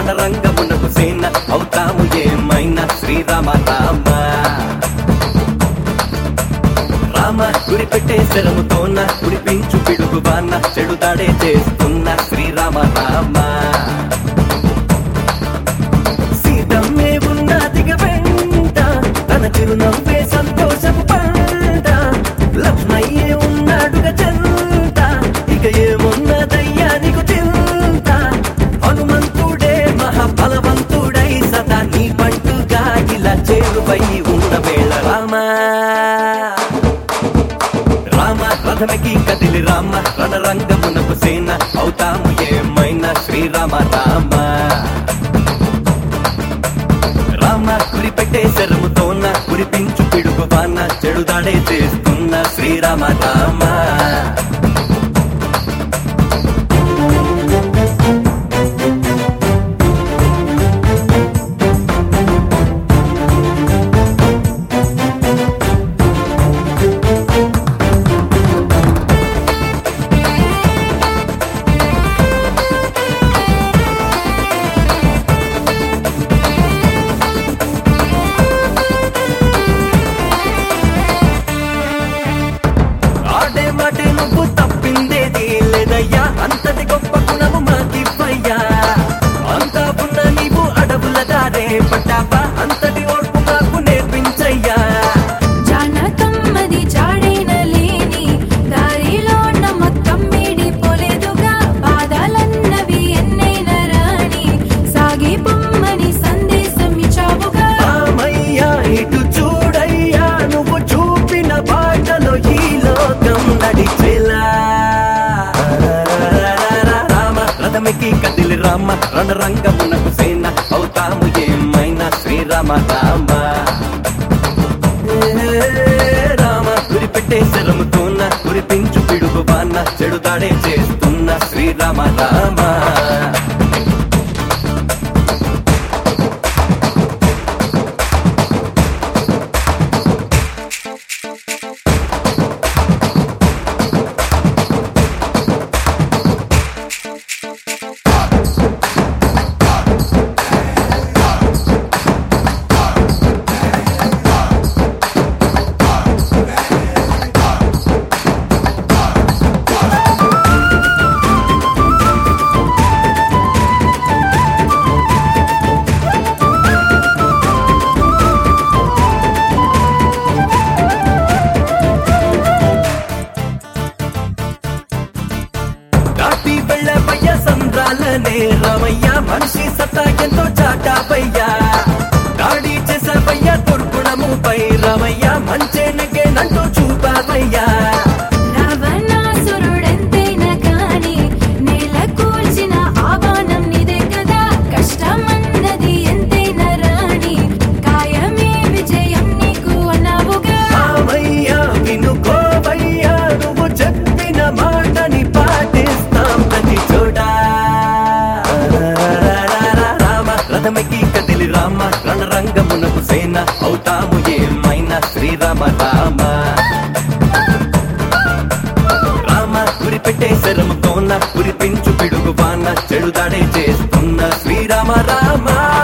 రణరంగమునకు సేన అవుతాము ఏమైనా శ్రీరామ రామ రామ గురి పెట్టే శరముతోన గురిపించు పిడుగు బాన్న చెడుదాడే చేస్తున్న శ్రీరామ రామ సీతమ్మే ఉన్నదిగ వెంట తన చిరునవ్వే సంతోషపు పంట లక్ష్మయ్యే ఉన్నాడుగా చెంత ఇక ఏమున్నదయ్యా నీకు చింత హనుమంతుడే మహాబలవంతుడై సదా నీ పంటుగా ఇలా చేరువై ఉన్న వేళ రామా రామ రథమకి కదిలి రామ రణరంగమునకు సేన అవుతాము ఏమైనా శ్రీరామ రామ రామ కురిపెట్టే శరముతోన కురిపించు పిడుగు వాన చెడుదాడే చేస్తున్న శ్రీరామ రామ ఆడే మాటే నువ్వు తప్పిందేది లేదయ్యా అంతటి గొప్ప గుణము మాకివ్వయ్యా అంతా ఉన్న నీవు అడవుల దారే పట్టావా అంతటి ఓర్పు నాకు నేర్పించయ్యా జానకమ్మది జాడైన లేని దారిలోన మొత్తం మీడిపోలేదుగా బాధలన్నవి ఎన్నైనా రాని సాగి పొమ్మని సందేశం ఇచ్చావుగా రామయ్యా ఇటు చూడయ్యా నువ్వు చూపిన బాటలో ఈ లోకం నడిచేలా రామ రథమికి కదిలి రామ రణరంగమునకు సేన అవుతాము ఏమైనా శ్రీరామ రామ రామ గురిపెట్టే శరముతోన కురిపించు పిడుగు బాన్న చెడుదాడే చేస్తున్న శ్రీరామ రామ దాటి వెళ్ళబయ్య సంద్రాలనే రామయ్య మనిషి సత్తా ఎంతో చాటాపయ్యా దాడి చేసావయ్య దుర్గుణముపై రామయ్య మంచేనకే నంటూ చూపావయ్యా రావణాసురుడెంతైనా కాని నేల కూల్చిన ఆహ్వానం నిదే కదా కష్టమన్నది ఎంతైనా రాని కాయమే విజయం నీకు అన్నావుగా రామయ్య వినుకోవయ్యా నువ్వు చెప్పిన మాటని పాటిస్తాం ప్రతి చోట రామ రథమికి కదిలి రామ రణరంగమునకు సేన అవుతాము ఏమైనా శ్రీరామ రామ రామ గురిపెట్టే శరముతోన కురిపించు పిడుగు వాన చెడుదాడే చేస్తున్న శ్రీరామ రామ